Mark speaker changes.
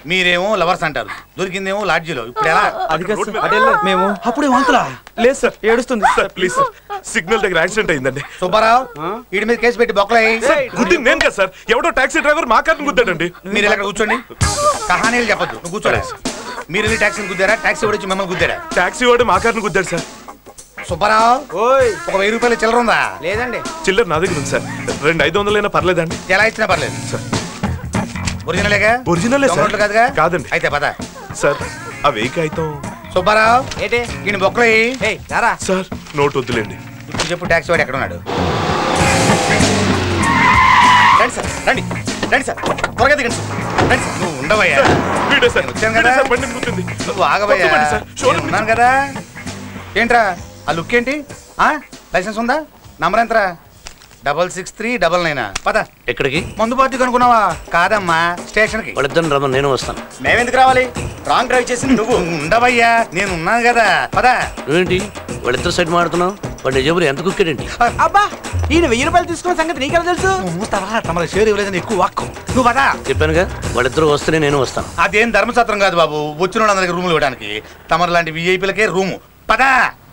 Speaker 1: మీరేమో లవర్స్ అంటారు దొరికిందేమో లాడ్జిలో ఇప్పుడు ఎలా
Speaker 2: అది కాదు సార్, అటు వెళ్ళలేదు మేము
Speaker 1: అప్పుడే వంతులా
Speaker 2: లేదు సార్ ఏడుస్తుంది
Speaker 3: సార్ ప్లీజ్ సార్ సిగ్నల్ దగ్గర యాక్సిడెంట్ అయిందండి
Speaker 1: సుబ్బారావు వీడి మీద కేసు పెట్టి బొక్కలయ్యి
Speaker 3: గుద్ది నేను కదా సార్ ఎవడో టాక్సీ డ్రైవర్ మా కార్ని గుద్దాడండి
Speaker 1: మీరు ఇలా ఇక్కడ కూర్చోండి కహానీలు చెప్పొద్దు నువ్వు కూర్చోరా మీరు వెళ్ళి ట్యాక్సీని గుద్దారా ట్యాక్సీ కూడా వచ్చి మిమ్మల్ని గుద్దారా
Speaker 3: టాక్సీ వాడు మా కార్ని గుద్దాడు సార్
Speaker 1: సుబ్బారావు
Speaker 2: ఓయ్
Speaker 1: ఒక వెయ్యి రూపాయలు చిల్లర ఉందా
Speaker 2: లేదండి
Speaker 3: చిల్లర నా దగ్గర ఉంది సార్ రెండు ఐదు వందలైనా పర్లేదండి
Speaker 1: ఎలా ఇచ్చినా పర్లేదు
Speaker 3: సార్.
Speaker 1: ఒరిజినలేగా
Speaker 3: ఒరిజినలే సార్.
Speaker 1: దొంగనోట్లు కాదుగా
Speaker 3: కాదండి.
Speaker 1: అయితే పద
Speaker 3: సార్ ఆ వెయ్యి కాగితం
Speaker 1: సుబ్బారావు
Speaker 2: ఏంటి
Speaker 1: ఈయన బొక్కలయ్యి
Speaker 2: ఏయ్ రారా
Speaker 3: సార్ నోట్ వద్దులేండి
Speaker 1: ఇప్పుడు చెప్పు ట్యాక్సీ వాడు ఎక్కడ ఉన్నాడు రండి సార్ రండి రండి సార్ త్వరగా దిగండి సార్ రండి సార్ నువ్వు ఉండవయ్యా
Speaker 3: వీడే సార్
Speaker 1: నేను వచ్చాను
Speaker 3: వీడే
Speaker 1: కదా.
Speaker 3: సార్ బండి గుద్దింది
Speaker 1: నువ్వు ఆగవయ్యా
Speaker 3: వద్దు బండి సార్ షోరూమ్
Speaker 1: నేను ఉన్నాను కదా ఏంట్రా ఆ లుక్ ఏంటి ఆ లైసెన్స్ ఉందా నంబర్ ఎంతరా double six three double nine పద
Speaker 4: ఎక్కడికి
Speaker 1: మందు పార్టీ కనుక్కున్నావా కాదమ్మా స్టేషన్ కి
Speaker 4: వాళ్ళిద్దరిని రమ్మని నేను వస్తాను
Speaker 1: మేమెందుకు రావాలి రాంగ్ డ్రైవ్ చేసింది నువ్వు ఉండవయ్యా నేను ఉన్నాను కదా పద
Speaker 4: నువ్వేంటి వాళ్ళిద్దరు సైడ్ మాడుతున్నావు వాడు నిజబులు ఎంత కుక్కాడేంటి
Speaker 2: అబ్బా ఈయన వెయ్యి రూపాయలు తీసుకున్న సంగతి నీకెలా తెలుసు
Speaker 1: నువ్వు మూస్తావా తమ షేర్ ఇవ్వలేదని ఎక్కువ వాక్కు నువ్వు పద
Speaker 4: చెప్పానుగా వాళ్ళిద్దరు వస్తేనే నేను వస్తాను
Speaker 1: అదేం ధర్మసత్రం కాదు బాబు వచ్చిన వాళ్ళందరికీ రూములు ఇవ్వడానికి తమరు లాంటి విఐపీలకే రూము పదా